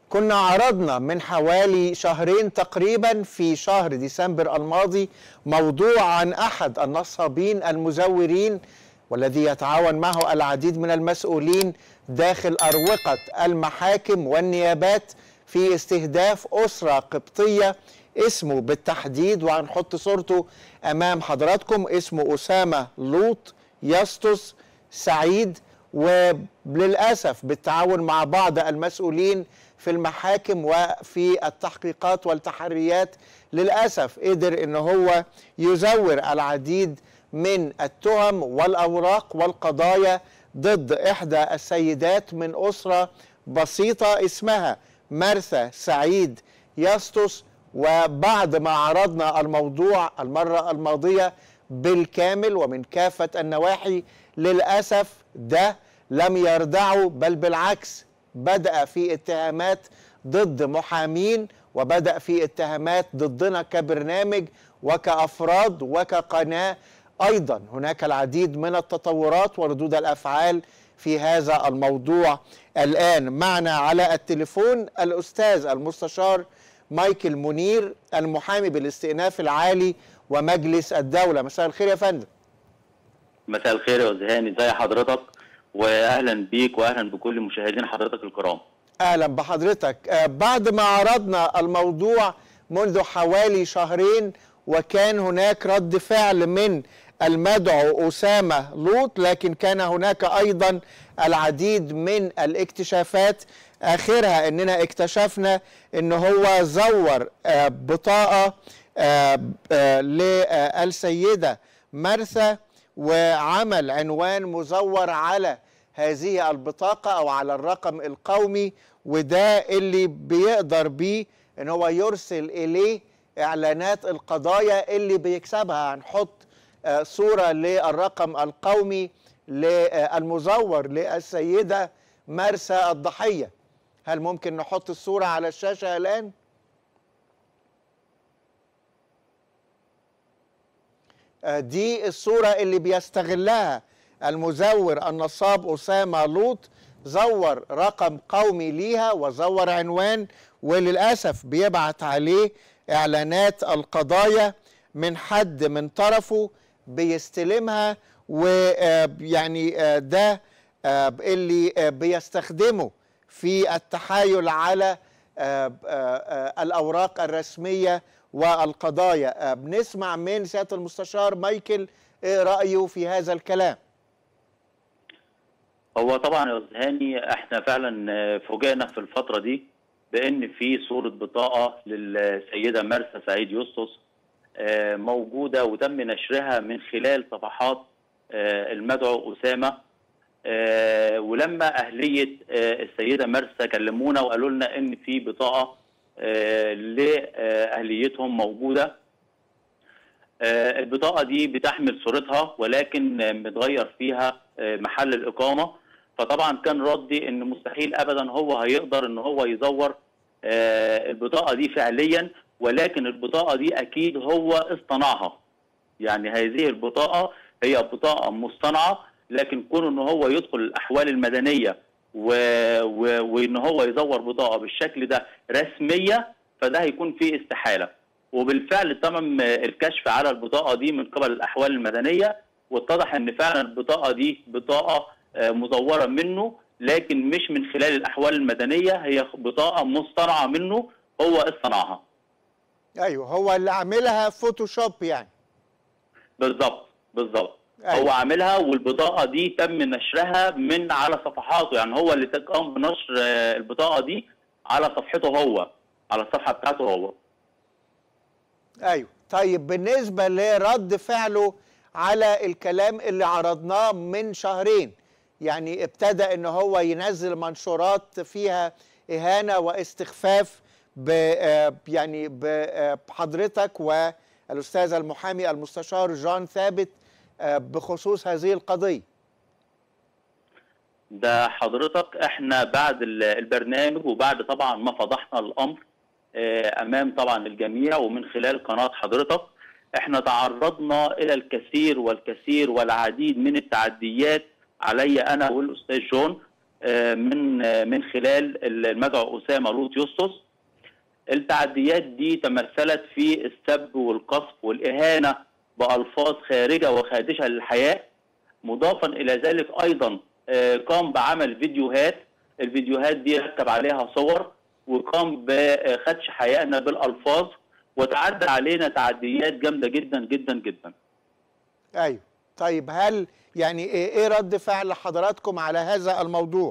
كنا عرضنا من حوالي شهرين تقريبا في شهر ديسمبر الماضي موضوع عن احد النصابين المزورين والذي يتعاون معه العديد من المسؤولين داخل اروقه المحاكم والنيابات في استهداف اسره قبطيه اسمه بالتحديد وهنحط صورته امام حضراتكم اسمه اسامه لوط يسطس سعيد وللاسف بالتعاون مع بعض المسؤولين في المحاكم وفي التحقيقات والتحريات للاسف قدر ان هو يزور العديد من التهم والاوراق والقضايا ضد احدى السيدات من اسره بسيطه اسمها مرثا سعيد يسطس وبعد ما عرضنا الموضوع المره الماضيه بالكامل ومن كافه النواحي للاسف ده لم يردعه بل بالعكس بدأ في اتهامات ضد محامين وبدأ في اتهامات ضدنا كبرنامج وكأفراد وكقناة أيضا هناك العديد من التطورات وردود الأفعال في هذا الموضوع الآن معنا على التليفون الأستاذ المستشار مايكل منير المحامي بالاستئناف العالي ومجلس الدولة مساء الخير يا فندم مساء الخير يا زهاني ازي حضرتك واهلا بيك واهلا بكل مشاهدين حضرتك الكرام اهلا بحضرتك آه بعد ما عرضنا الموضوع منذ حوالي شهرين وكان هناك رد فعل من المدعو اسامه لوط لكن كان هناك ايضا العديد من الاكتشافات اخرها اننا اكتشفنا ان هو زور آه بطاقه آه للسيده مرثا وعمل عنوان مزور على هذه البطاقة أو على الرقم القومي وده اللي بيقدر بيه إن هو يرسل إليه إعلانات القضايا اللي بيكسبها هنحط صورة للرقم القومي المزور للسيدة مرسى الضحية هل ممكن نحط الصورة على الشاشة الآن؟ دي الصورة اللي بيستغلها المزور النصاب أسامة لوط زور رقم قومي ليها وزور عنوان وللأسف بيبعت عليه إعلانات القضايا من حد من طرفه بيستلمها ويعني ده اللي بيستخدمه في التحايل على الأوراق الرسمية والقضايا بنسمع من سياده المستشار مايكل ايه رايه في هذا الكلام هو طبعا يا هاني احنا فعلا فوجئنا في الفتره دي بان في صوره بطاقه للسيده مرسى سعيد يسطس موجوده وتم نشرها من خلال صفحات المدعو اسامه ولما اهليه السيده مرسى كلمونا وقالوا لنا ان في بطاقه لاهليتهم موجوده البطاقه دي بتحمل صورتها ولكن متغير فيها محل الاقامه فطبعا كان ردي ان مستحيل ابدا هو هيقدر ان هو يزور البطاقه دي فعليا ولكن البطاقه دي اكيد هو اصطنعها يعني هذه البطاقه هي بطاقه مصطنعه لكن كون ان هو يدخل الاحوال المدنيه و... و... وان هو يزور بطاقه بالشكل ده رسميه فده هيكون فيه استحاله وبالفعل تم الكشف على البطاقه دي من قبل الاحوال المدنيه واتضح ان فعلا البطاقه دي بطاقه مزوره منه لكن مش من خلال الاحوال المدنيه هي بطاقه مصطنعه منه هو اصطنعها ايوه هو اللي عاملها فوتوشوب يعني بالظبط بالظبط أيوة. هو عاملها والبطاقه دي تم نشرها من على صفحاته يعني هو اللي قام بنشر البطاقه دي على صفحته هو على الصفحه بتاعته هو ايوه طيب بالنسبه لرد فعله على الكلام اللي عرضناه من شهرين يعني ابتدى ان هو ينزل منشورات فيها اهانه واستخفاف ب يعني بحضرتك والاستاذ المحامي المستشار جان ثابت بخصوص هذه القضية ده حضرتك احنا بعد البرنامج وبعد طبعا ما فضحنا الامر امام طبعا الجميع ومن خلال قناة حضرتك احنا تعرضنا الى الكثير والكثير والعديد من التعديات علي انا والاستاذ جون من من خلال المدعو اسامه لوط يسطس التعديات دي تمثلت في السب والقصف والاهانه بالفاظ خارجه وخادشه للحياه مضافا الى ذلك ايضا قام بعمل فيديوهات الفيديوهات دي ركب عليها صور وقام بخدش حيائنا بالالفاظ وتعدى علينا تعديات جامده جدا جدا جدا ايوه طيب هل يعني ايه رد فعل حضراتكم على هذا الموضوع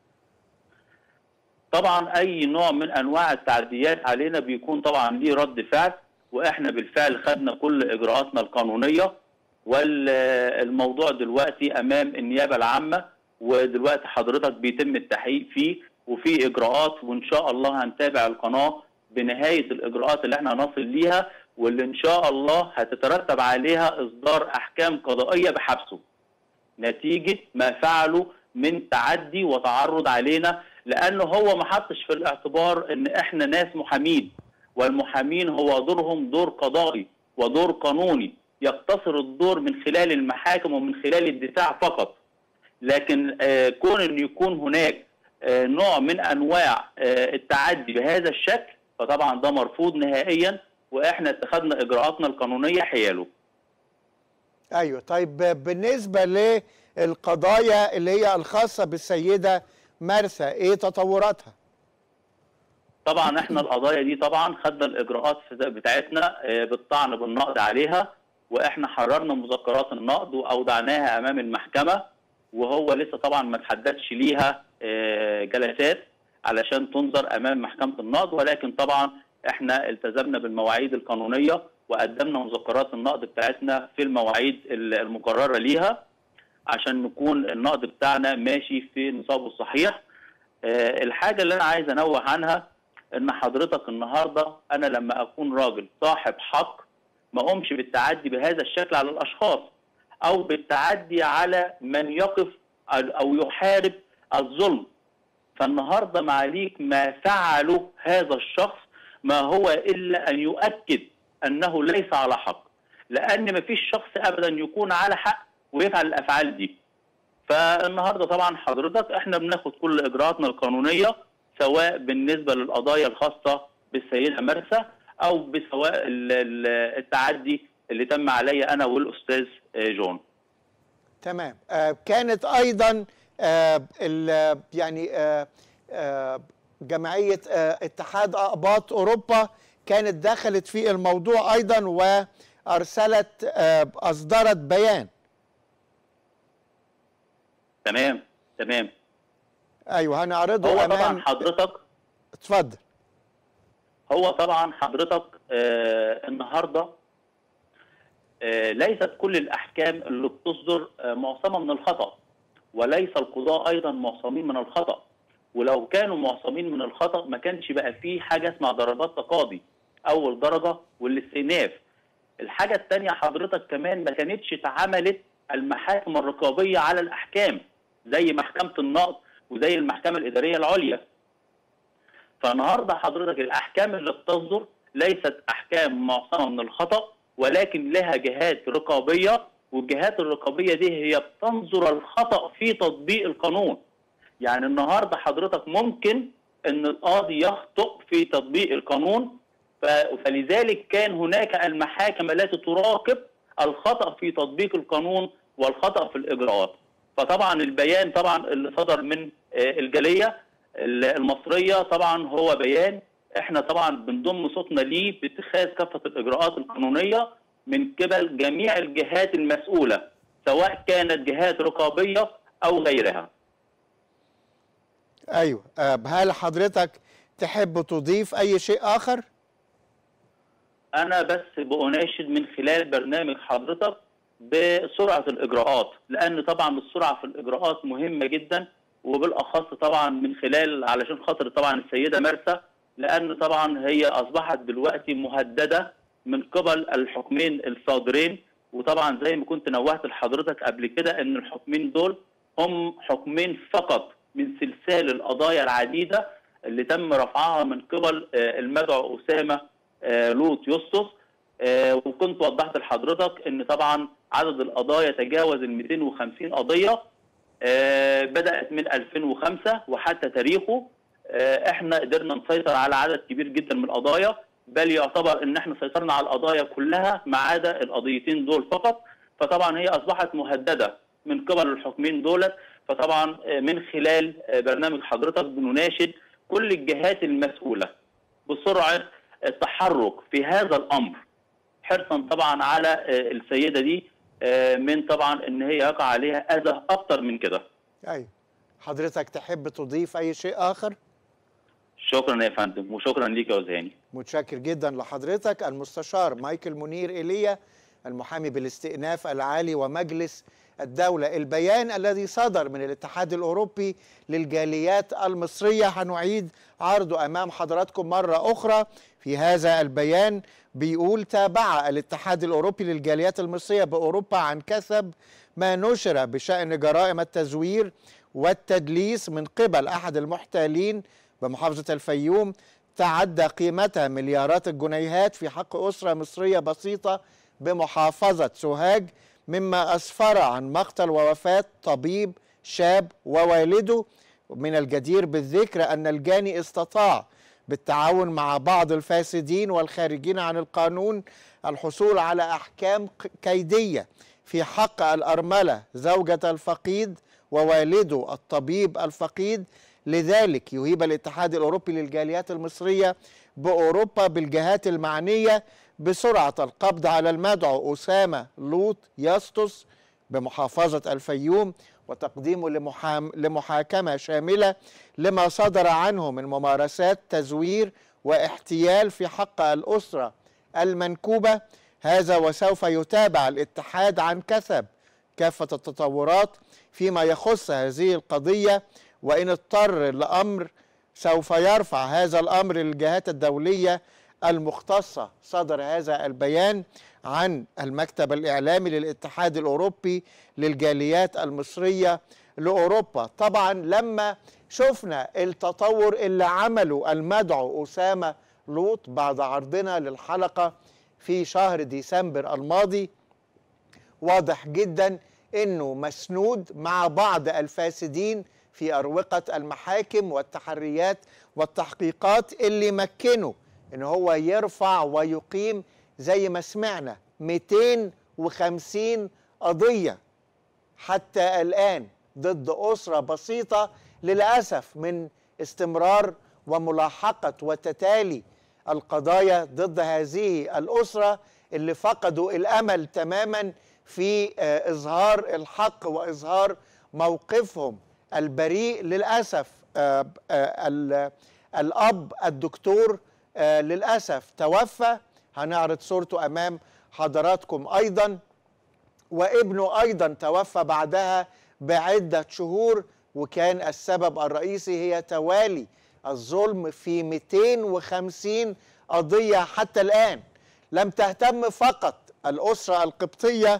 طبعا اي نوع من انواع التعديات علينا بيكون طبعا ليه رد فعل واحنا بالفعل خدنا كل اجراءاتنا القانونيه والموضوع دلوقتي امام النيابه العامه ودلوقتي حضرتك بيتم التحقيق فيه وفي اجراءات وان شاء الله هنتابع القناه بنهايه الاجراءات اللي احنا هنصل ليها واللي ان شاء الله هتترتب عليها اصدار احكام قضائيه بحبسه نتيجه ما فعله من تعدي وتعرض علينا لانه هو ما حطش في الاعتبار ان احنا ناس محامين والمحامين هو دورهم دور قضائي ودور قانوني يقتصر الدور من خلال المحاكم ومن خلال الدفاع فقط لكن آه كون ان يكون هناك آه نوع من انواع آه التعدي بهذا الشكل فطبعا ده مرفوض نهائيا واحنا اتخذنا اجراءاتنا القانونيه حياله. ايوه طيب بالنسبه للقضايا اللي هي الخاصه بالسيده مرثا ايه تطوراتها؟ طبعا احنا القضايا دي طبعا خدنا الاجراءات بتاعتنا بالطعن بالنقد عليها واحنا حررنا مذكرات النقد واودعناها امام المحكمه وهو لسه طبعا ما تحددش ليها جلسات علشان تنظر امام محكمه النقد ولكن طبعا احنا التزمنا بالمواعيد القانونيه وقدمنا مذكرات النقد بتاعتنا في المواعيد المقرره ليها عشان نكون النقد بتاعنا ماشي في نصابه الصحيح الحاجه اللي انا عايز انوه عنها ان حضرتك النهارده انا لما اكون راجل صاحب حق ما اقومش بالتعدي بهذا الشكل على الاشخاص او بالتعدي على من يقف او يحارب الظلم فالنهارده معاليك ما فعله هذا الشخص ما هو الا ان يؤكد انه ليس على حق لان ما فيش شخص ابدا يكون على حق ويفعل الافعال دي فالنهارده طبعا حضرتك احنا بناخد كل اجراءاتنا القانونيه سواء بالنسبه للقضايا الخاصه بالسيده مرسى او بسواء التعدي اللي تم عليا انا والاستاذ جون تمام آه كانت ايضا آه يعني آه آه جمعيه آه اتحاد اقباط اوروبا كانت دخلت في الموضوع ايضا وارسلت آه اصدرت بيان تمام تمام ايوه هنعرضه هو امام طبعا حضرتك اتفضل هو طبعا حضرتك آه النهارده آه ليست كل الاحكام اللي بتصدر آه معصمه من الخطا وليس القضاء ايضا معصمين من الخطا ولو كانوا معصمين من الخطا ما كانش بقى فيه حاجه اسمها درجات تقاضي اول درجه والاستئناف الحاجه الثانيه حضرتك كمان ما كانتش اتعملت المحاكم الرقابيه على الاحكام زي محكمه النقض وزي المحكمه الاداريه العليا فالنهارده حضرتك الاحكام اللي بتصدر ليست احكام معصمه من الخطا ولكن لها جهات رقابيه والجهات الرقابيه دي هي بتنظر الخطا في تطبيق القانون يعني النهارده حضرتك ممكن ان القاضي يخطئ في تطبيق القانون فلذلك كان هناك المحاكم التي تراقب الخطا في تطبيق القانون والخطا في الاجراءات فطبعا البيان طبعا اللي صدر من الجاليه المصريه طبعا هو بيان احنا طبعا بنضم صوتنا ليه باتخاذ كافه الاجراءات القانونيه من قبل جميع الجهات المسؤوله سواء كانت جهات رقابيه او غيرها. ايوه هل حضرتك تحب تضيف اي شيء اخر؟ انا بس بأناشد من خلال برنامج حضرتك بسرعه الاجراءات لان طبعا السرعه في الاجراءات مهمه جدا وبالاخص طبعا من خلال علشان خاطر طبعا السيده مرسى لان طبعا هي اصبحت دلوقتي مهدده من قبل الحكمين الصادرين وطبعا زي ما كنت نوهت لحضرتك قبل كده ان الحكمين دول هم حكمين فقط من سلسال القضايا العديده اللي تم رفعها من قبل المدعو اسامه لوط يسطس وكنت وضحت لحضرتك ان طبعا عدد القضايا تجاوز ال 250 قضيه آه، بدات من 2005 وحتى تاريخه آه، احنا قدرنا نسيطر على عدد كبير جدا من القضايا بل يعتبر ان احنا سيطرنا على القضايا كلها ما عدا القضيتين دول فقط فطبعا هي اصبحت مهدده من قبل الحكمين دولت فطبعا آه، من خلال آه، برنامج حضرتك بنناشد كل الجهات المسؤوله بسرعه التحرك في هذا الامر حرصا طبعا على آه، السيده دي آه، من طبعا ان هي يقع عليها اذى اكتر من كده ايوه حضرتك تحب تضيف اي شيء اخر شكرا يا فندم وشكرا ليك يا وزهاني متشكر جدا لحضرتك المستشار مايكل منير ايليا المحامي بالاستئناف العالي ومجلس الدولة البيان الذي صدر من الاتحاد الأوروبي للجاليات المصرية هنعيد عرضه أمام حضراتكم مرة أخرى في هذا البيان بيقول تابع الاتحاد الأوروبي للجاليات المصرية بأوروبا عن كسب ما نشر بشأن جرائم التزوير والتدليس من قبل أحد المحتالين بمحافظة الفيوم تعدى قيمتها مليارات الجنيهات في حق أسرة مصرية بسيطة بمحافظة سوهاج مما أسفر عن مقتل ووفاة طبيب شاب ووالده من الجدير بالذكر أن الجاني استطاع بالتعاون مع بعض الفاسدين والخارجين عن القانون الحصول على أحكام ق- كيدية في حق الأرملة زوجة الفقيد ووالده الطبيب الفقيد لذلك يهيب الاتحاد الأوروبي للجاليات المصرية بأوروبا بالجهات المعنية بسرعة القبض على المدعو أسامة لوط يسطس بمحافظة الفيوم وتقديمه لمحام لمحاكمة شاملة لما صدر عنه من ممارسات تزوير واحتيال في حق الأسرة المنكوبة هذا وسوف يتابع الاتحاد عن كسب كافة التطورات فيما يخص هذه القضية وإن اضطر لأمر سوف يرفع هذا الأمر للجهات الدولية المختصة صدر هذا البيان عن المكتب الإعلامي للاتحاد الأوروبي للجاليات المصرية لأوروبا طبعا لما شفنا التطور اللي عمله المدعو أسامة لوط بعد عرضنا للحلقة في شهر ديسمبر الماضي واضح جدا انه مسنود مع بعض الفاسدين في اروقه المحاكم والتحريات والتحقيقات اللي مكنوا ان هو يرفع ويقيم زي ما سمعنا 250 قضيه حتى الان ضد اسره بسيطه للاسف من استمرار وملاحقه وتتالي القضايا ضد هذه الاسره اللي فقدوا الامل تماما في آه، اظهار الحق واظهار موقفهم البريء للاسف آه، آه، ال- الاب الدكتور آه، للاسف توفى هنعرض صورته امام حضراتكم ايضا وابنه ايضا توفى بعدها بعده شهور وكان السبب الرئيسي هي توالي الظلم في 250 قضيه حتى الان لم تهتم فقط الاسره القبطيه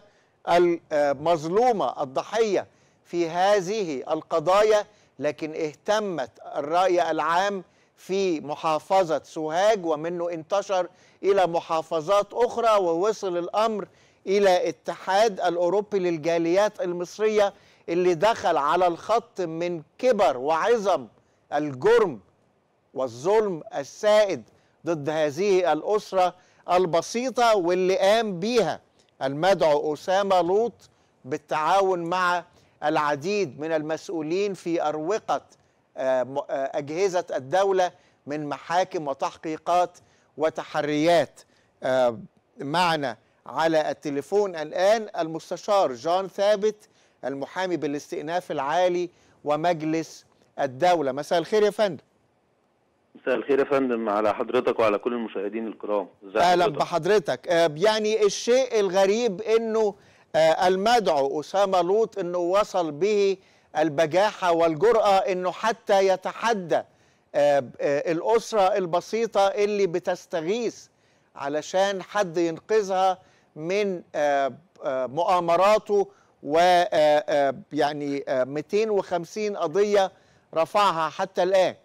المظلومه الضحيه في هذه القضايا لكن اهتمت الراي العام في محافظه سوهاج ومنه انتشر الى محافظات اخرى ووصل الامر الى اتحاد الاوروبي للجاليات المصريه اللي دخل على الخط من كبر وعظم الجرم والظلم السائد ضد هذه الأسرة البسيطة واللي قام بيها المدعو أسامة لوط بالتعاون مع العديد من المسؤولين في أروقة آه، م- آه، أجهزة الدولة من محاكم وتحقيقات وتحريات آه، معنا على التليفون الآن المستشار جان ثابت المحامي بالاستئناف العالي ومجلس الدولة مساء الخير يا فندم مساء الخير يا فندم على حضرتك وعلى كل المشاهدين الكرام ازي اهلا حضرتك؟ بحضرتك آه، يعني الشيء الغريب انه آه، المدعو اسامه لوط انه وصل به البجاحه والجراه انه حتى يتحدى آه، آه، الاسره البسيطه اللي بتستغيث علشان حد ينقذها من آه، آه، مؤامراته و آه، آه، يعني آه، 250 قضيه رفعها حتى الان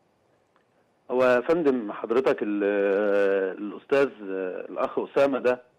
هو يا فندم حضرتك ال- الاستاذ الاخ اسامه ده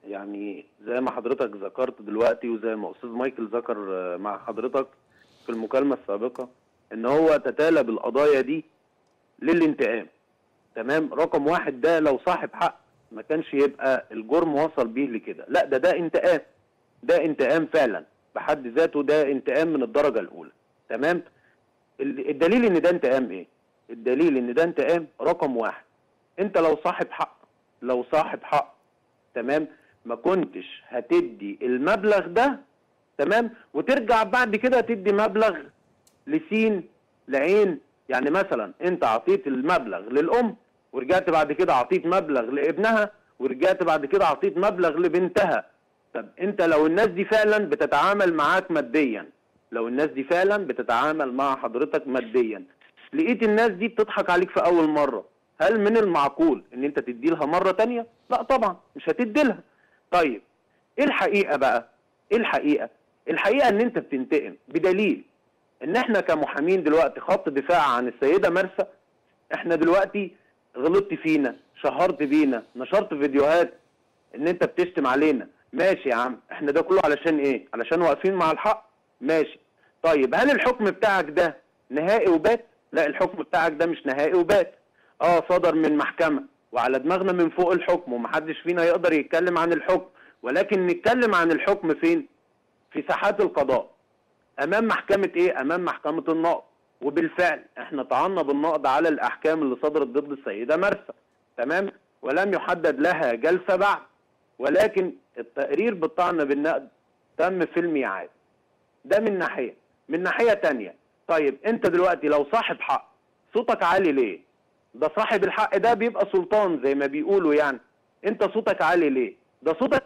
يعني زي ما حضرتك ذكرت دلوقتي وزي ما استاذ مايكل ذكر آه، مع حضرتك في المكالمه السابقه ان هو تتالى بالقضايا دي للانتقام تمام رقم واحد ده لو صاحب حق ما كانش يبقى الجرم وصل بيه لكده لا ده ده انتقام ده انتقام فعلا بحد ذاته ده انتقام من الدرجه الاولى تمام ال- الدليل ان ده انتقام ايه الدليل ان ده انتقام رقم واحد انت لو صاحب حق لو صاحب حق تمام ما كنتش هتدي المبلغ ده تمام وترجع بعد كده تدي مبلغ لسين لعين يعني مثلا انت عطيت المبلغ للام ورجعت بعد كده عطيت مبلغ لابنها ورجعت بعد كده عطيت مبلغ لبنتها طب انت لو الناس دي فعلا بتتعامل معاك ماديا لو الناس دي فعلا بتتعامل مع حضرتك ماديا لقيت الناس دي بتضحك عليك في اول مره هل من المعقول ان انت تدي لها مره تانية لا طبعا مش هتدي لها طيب ايه الحقيقه بقى ايه الحقيقه الحقيقه ان انت بتنتقم بدليل ان احنا كمحامين دلوقتي خط دفاع عن السيده مرسى احنا دلوقتي غلطت فينا شهرت بينا نشرت فيديوهات ان انت بتشتم علينا ماشي يا عم احنا ده كله علشان ايه علشان واقفين مع الحق ماشي طيب هل الحكم بتاعك ده نهائي وبات لا الحكم بتاعك ده مش نهائي وبات اه صدر من محكمة وعلى دماغنا من فوق الحكم ومحدش فينا يقدر يتكلم عن الحكم ولكن نتكلم عن الحكم فين في ساحات القضاء امام محكمة ايه امام محكمة النقض وبالفعل احنا طعنا بالنقض على الاحكام اللي صدرت ضد السيدة مرسى تمام ولم يحدد لها جلسة بعد ولكن التقرير بالطعن بالنقد تم في الميعاد ده من ناحية من ناحية تانية طيب انت دلوقتي لو صاحب حق صوتك عالي ليه ده صاحب الحق ده بيبقى سلطان زي ما بيقولوا يعني انت صوتك عالي ليه ده صوتك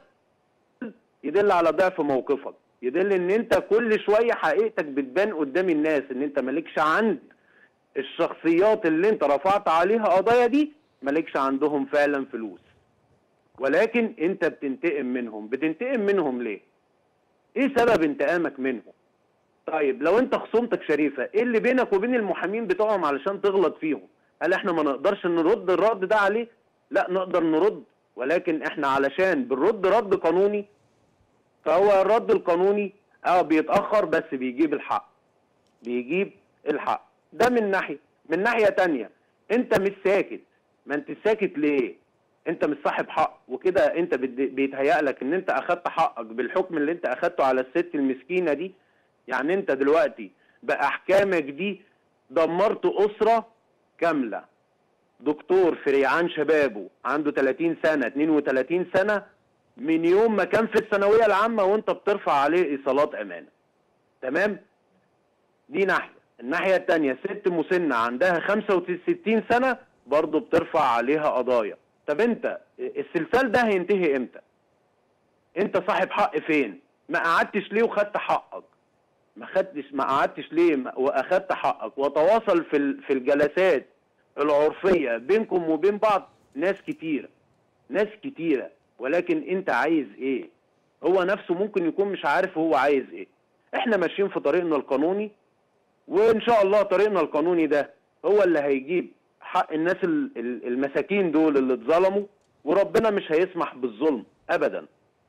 يدل على ضعف موقفك يدل ان انت كل شوية حقيقتك بتبان قدام الناس ان انت مالكش عند الشخصيات اللي انت رفعت عليها قضايا دي مالكش عندهم فعلا فلوس ولكن انت بتنتقم منهم بتنتقم منهم ليه ايه سبب انتقامك منهم طيب لو انت خصومتك شريفة ايه اللي بينك وبين المحامين بتوعهم علشان تغلط فيهم هل احنا ما نقدرش نرد الرد ده عليه لا نقدر نرد ولكن احنا علشان بنرد رد قانوني فهو الرد القانوني اه بيتأخر بس بيجيب الحق بيجيب الحق ده من ناحية من ناحية تانية انت مش ساكت ما انت ساكت ليه انت مش صاحب حق وكده انت بت- بيتهيأ لك ان انت اخدت حقك بالحكم اللي انت اخدته على الست المسكينة دي يعني انت دلوقتي باحكامك دي دمرت اسرة كاملة دكتور في ريعان شبابه عنده 30 سنة 32 سنة من يوم ما كان في الثانوية العامة وانت بترفع عليه ايصالات امانة تمام دي ناحية الناحية التانية ست مسنة عندها 65 سنة برضه بترفع عليها قضايا طب انت السلسال ده هينتهي امتى انت صاحب حق فين ما قعدتش ليه وخدت حقك ما خدتش ما قعدتش ليه ما- واخدت حقك وتواصل في ال- في الجلسات العرفية بينكم وبين بعض ناس كتيرة ناس كتيرة ولكن انت عايز ايه هو نفسه ممكن يكون مش عارف هو عايز ايه احنا ماشيين في طريقنا القانوني وان شاء الله طريقنا القانوني ده هو اللي هيجيب حق الناس ال- ال- المساكين دول اللي اتظلموا وربنا مش هيسمح بالظلم ابدا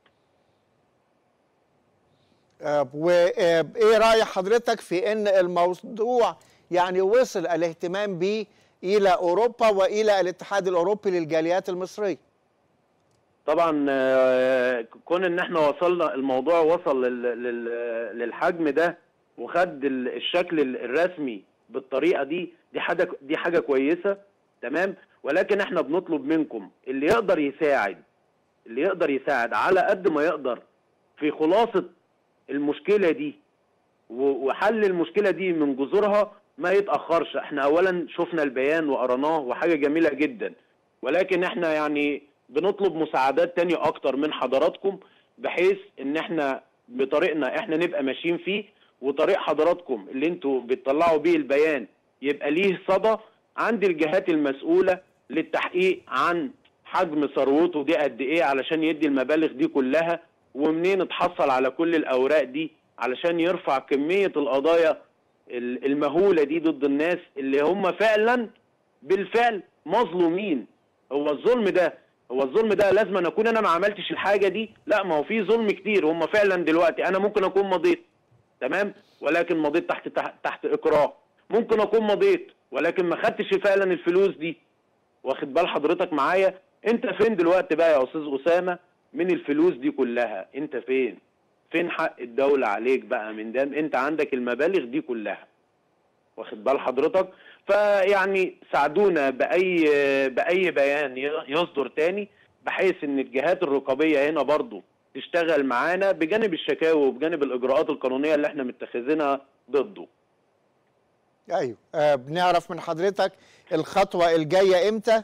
وايه راي حضرتك في ان الموضوع يعني وصل الاهتمام به الى اوروبا والى الاتحاد الاوروبي للجاليات المصريه طبعا آه، كون ان احنا وصلنا الموضوع وصل لل- لل- للحجم ده وخد ال- الشكل ال- الرسمي بالطريقه دي دي حاجه دي حاجه كويسه تمام ولكن احنا بنطلب منكم اللي يقدر يساعد اللي يقدر يساعد على قد ما يقدر في خلاصه المشكله دي و- وحل المشكله دي من جذورها ما يتاخرش احنا اولا شفنا البيان وقرناه وحاجه جميله جدا ولكن احنا يعني بنطلب مساعدات تانية اكتر من حضراتكم بحيث ان احنا بطريقنا احنا نبقى ماشيين فيه وطريق حضراتكم اللي انتوا بتطلعوا بيه البيان يبقى ليه صدى عند الجهات المسؤولة للتحقيق عن حجم ثروته دي قد ايه علشان يدي المبالغ دي كلها ومنين اتحصل على كل الاوراق دي علشان يرفع كمية القضايا ال- المهولة دي ضد الناس اللي هم فعلا بالفعل مظلومين هو الظلم ده هو الظلم ده لازم أن اكون انا ما عملتش الحاجه دي لا ما هو في ظلم كتير هم فعلا دلوقتي انا ممكن اكون مضيت تمام ولكن مضيت تحت تحت, تحت اكراه ممكن اكون مضيت ولكن ما خدتش فعلا الفلوس دي واخد بال حضرتك معايا انت فين دلوقتي بقى يا استاذ اسامه من الفلوس دي كلها انت فين فين حق الدوله عليك بقى من ده انت عندك المبالغ دي كلها واخد بال حضرتك فيعني ساعدونا باي باي بيان يصدر تاني بحيث ان الجهات الرقابيه هنا برضو تشتغل معانا بجانب الشكاوي وبجانب الاجراءات القانونيه اللي احنا متخذينها ضده ايوه آه بنعرف من حضرتك الخطوه الجايه امتى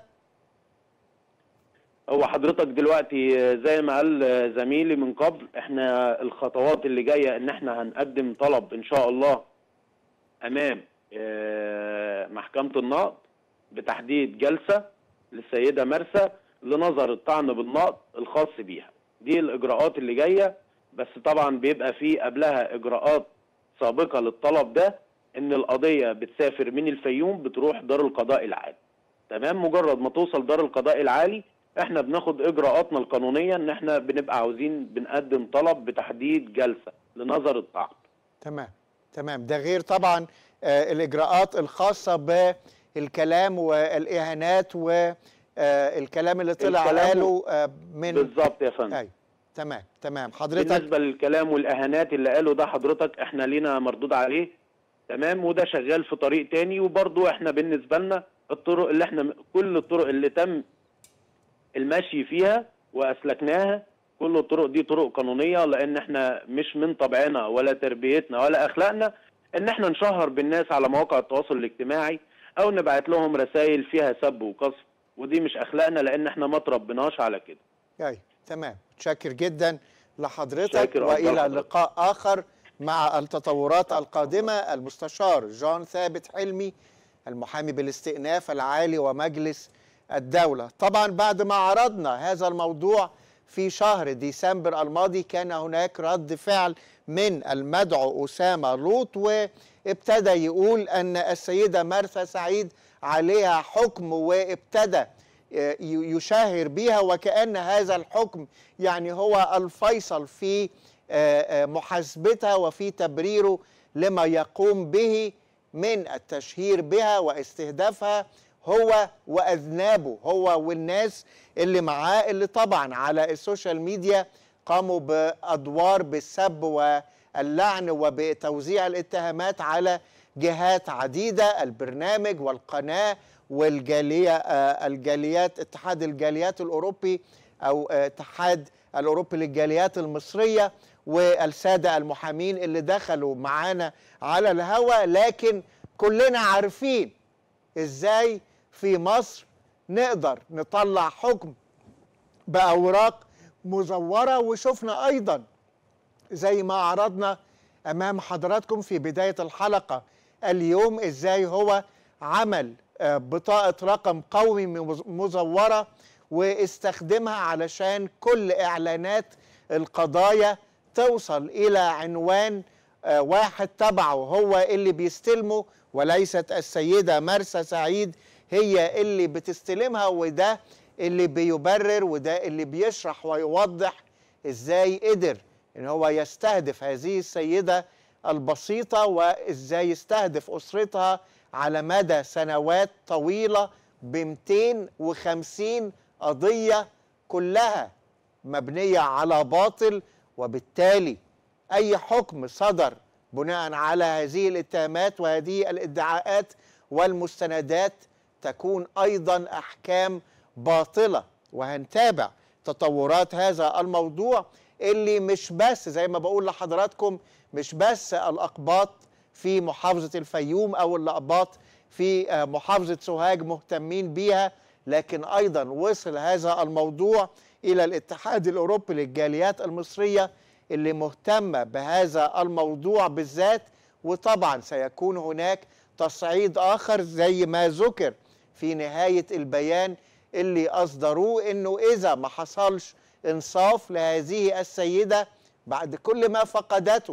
هو حضرتك دلوقتي زي ما قال زميلي من قبل احنا الخطوات اللي جايه ان احنا هنقدم طلب ان شاء الله امام آه، محكمه النقض بتحديد جلسه للسيده مرسى لنظر الطعن بالنقض الخاص بيها دي الاجراءات اللي جايه بس طبعا بيبقى في قبلها اجراءات سابقه للطلب ده ان القضيه بتسافر من الفيوم بتروح دار القضاء العالي تمام مجرد ما توصل دار القضاء العالي احنا بناخد اجراءاتنا القانونيه ان احنا بنبقى عاوزين بنقدم طلب بتحديد جلسه لنظر الطعن تمام تمام ده غير طبعا آه الاجراءات الخاصه بالكلام والاهانات والكلام اللي طلع الكلام قاله آه من بالظبط يا فندم ايوه تمام تمام حضرتك بالنسبه للكلام والاهانات اللي قاله ده حضرتك احنا لينا مردود عليه تمام وده شغال في طريق تاني وبرضه احنا بالنسبه لنا الطرق اللي احنا كل الطرق اللي تم المشي فيها واسلكناها كل الطرق دي طرق قانونيه لان احنا مش من طبعنا ولا تربيتنا ولا اخلاقنا ان احنا نشهر بالناس على مواقع التواصل الاجتماعي او نبعت لهم رسائل فيها سب وقذف ودي مش اخلاقنا لان احنا ما تربناش على كده ايوه تمام متشكر جدا لحضرتك شاكر والى حضرتك. لقاء اخر مع التطورات القادمه المستشار جون ثابت حلمي المحامي بالاستئناف العالي ومجلس الدوله طبعا بعد ما عرضنا هذا الموضوع في شهر ديسمبر الماضي كان هناك رد فعل من المدعو اسامه لوط وابتدى يقول ان السيده مرثا سعيد عليها حكم وابتدى يشاهر بها وكأن هذا الحكم يعني هو الفيصل في محاسبتها وفي تبريره لما يقوم به من التشهير بها واستهدافها هو وأذنابه هو والناس اللي معاه اللي طبعا على السوشيال ميديا قاموا بأدوار بالسب واللعن وبتوزيع الاتهامات على جهات عديدة البرنامج والقناة والجالية آه، الجاليات اتحاد الجاليات الأوروبي أو آه، اتحاد الأوروبي للجاليات المصرية والسادة المحامين اللي دخلوا معانا على الهوا لكن كلنا عارفين ازاي في مصر نقدر نطلع حكم بأوراق مزورة وشفنا أيضا زي ما عرضنا أمام حضراتكم في بداية الحلقة اليوم ازاي هو عمل آه، بطاقة رقم قومي مز- مزورة واستخدمها علشان كل إعلانات القضايا توصل إلى عنوان آه، واحد تبعه هو اللي بيستلمه وليست السيدة مرسى سعيد هي اللي بتستلمها وده اللي بيبرر وده اللي بيشرح ويوضح ازاي قدر ان هو يستهدف هذه السيدة البسيطة وازاي يستهدف اسرتها على مدى سنوات طويلة ب 250 قضية كلها مبنية على باطل وبالتالي أي حكم صدر بناء على هذه الاتهامات وهذه الادعاءات والمستندات تكون أيضا أحكام باطلة وهنتابع تطورات هذا الموضوع اللي مش بس زي ما بقول لحضراتكم مش بس الأقباط في محافظة الفيوم أو الأقباط في آه، محافظة سوهاج مهتمين بيها لكن أيضا وصل هذا الموضوع إلى الاتحاد الأوروبي للجاليات المصرية اللي مهتمة بهذا الموضوع بالذات وطبعا سيكون هناك تصعيد آخر زي ما ذكر في نهاية البيان اللي أصدروه إنه إذا ما حصلش إنصاف لهذه السيدة بعد كل ما فقدته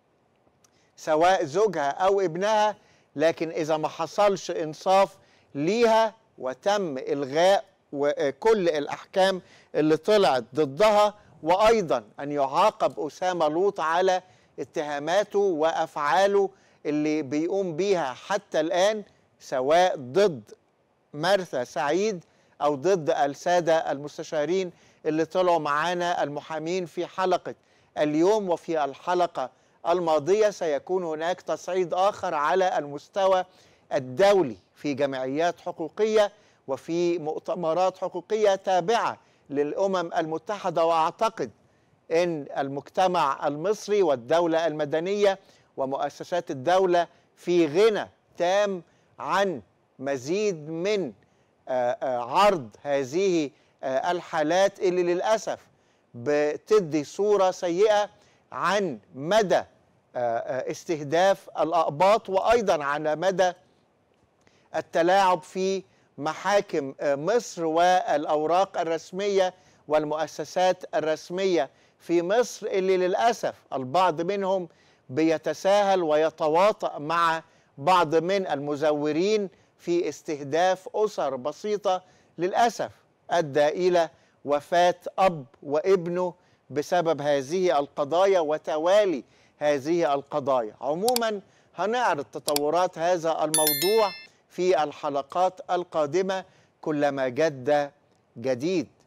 سواء زوجها او ابنها لكن اذا ما حصلش انصاف ليها وتم الغاء وكل الأحكام اللي طلعت ضدها وأيضا أن يعاقب أسامة لوط على اتهاماته وأفعاله اللي بيقوم بيها حتى الآن سواء ضد مرثى سعيد أو ضد السادة المستشارين اللي طلعوا معانا المحامين في حلقة اليوم وفي الحلقة الماضية سيكون هناك تصعيد آخر على المستوى الدولي في جمعيات حقوقية وفي مؤتمرات حقوقية تابعة للأمم المتحدة وأعتقد أن المجتمع المصري والدولة المدنية ومؤسسات الدولة في غنى تام عن مزيد من آه، آه، عرض هذه آه، الحالات اللي للأسف بتدي صورة سيئة عن مدى آه، آه، استهداف الأقباط وأيضا على مدى التلاعب في محاكم آه، مصر والأوراق الرسمية والمؤسسات الرسمية في مصر اللي للأسف البعض منهم بيتساهل ويتواطأ مع بعض من المزورين في استهداف أسر بسيطة للأسف أدى إلى وفاة أب وابنه بسبب هذه القضايا وتوالي هذه القضايا عموما هنعرض تطورات هذا الموضوع في الحلقات القادمة كلما جد جديد